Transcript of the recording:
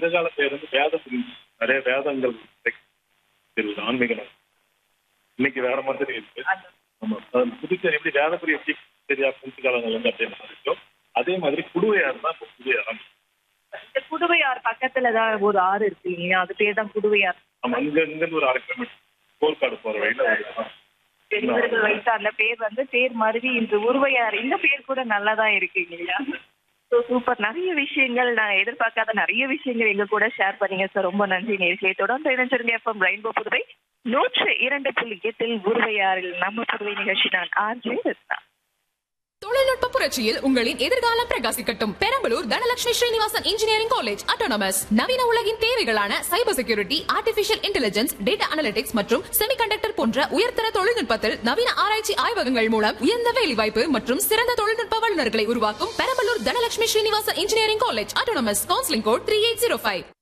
சங்க கால பேர் வந்து வேதபுரி நிறைய வேதங்கள் இருக்குது ஆன்மீகம் இன்னைக்கு வேற மாதிரி இருக்கு ஆமா அது புதுச்சேரி எப்படி வேதபுரி எப்படி சரியா புதுச்சு காலங்கள் வந்து அப்படியே மாறிச்சோ அதே மாதிரி குடுவையார் தான் இப்போ புதிய இடம் இந்த புதுவையார் பக்கத்துல தான் ஒரு ஆறு இருக்கு இல்லையா அது பேர் தான் புதுவையார் நம்ம இங்க இருந்து ஒரு அரை கிலோமீட்டர் போர்க்காடு போற வழியில ஒரு இடம். பெரியவர்கள் வைத்த அந்த பேர் வந்து பேர் மருவி இன்று உருவையார் இந்த பேர் கூட நல்லா தான் இருக்கு இல்லையா ஸோ சூப்பர் நிறைய விஷயங்கள் நான் எதிர்பார்க்காத நிறைய விஷயங்கள் எங்க கூட ஷேர் பண்ணீங்க சார் ரொம்ப நன்றி நேர்களை தொடர்ந்து இணைஞ்சிருங்க எஃப்எம் ரெயின்போ புதுவை நூற்று இரண்டு புள்ளி எட்டில் உருவையாறில் நம்ம புதுவை நிகழ்ச்சி நான் ஆர்ஜே ரத்னா தொழில்நுட்ப புரட்சியில் உங்களின் எதிர்காலம் பிரகாசிக்கட்டும் Perambalur Dhanalakshmi Srinivasan engineering college autonomous நவீன உலகின் தேவைகளான cyber security artificial intelligence data analytics மற்றும் செமிகண்டக்டர் போன்ற உயர்தர தொழில்நுட்பத்தில் நவீன ஆராய்ச்சி ஆய்வகங்கள் மூலம் உயர்ந்த வேலைவாய்ப்பு மற்றும் சிறந்த தொழில்நுட்ப வல்லுநர்களை உருவாக்கும் Perambalur Dhanalakshmi Srinivasan engineering college autonomous counselling code three eight zero five